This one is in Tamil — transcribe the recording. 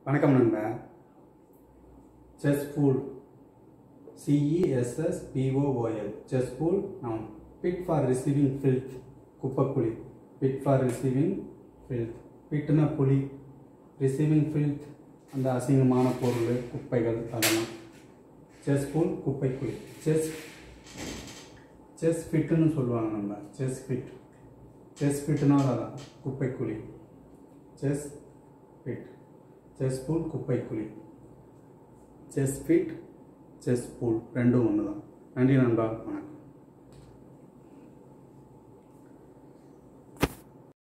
வணக்கம் நண்பா cesspool C E S S P O O L cesspool noun pit for receiving filth குப்பைக்குழி பிட் ஃபார் ரிசீவிங் ஃபில்த் பிட்னா குழி ரிசீவிங் ஃபில்த் அந்த அசிங்கமான பொருள் குப்பைகள் அதெல்லாம் செஸ் ஃபூல் குப்பைக்குழி செஸ் செஸ் ஃபிட்டுன்னு சொல்லுவாங்க நம்ம செஸ் ஃபிட் செஸ் ஃபிட்னா அதான் குப்பைக்குழி செஸ் ஃபிட் செஸ் பூல் குப்பைக்குழி செஸ் ஃபிட் செஸ் பூல் ரெண்டும் ஒன்று தான் நன்றி நண்பா வணக்கம்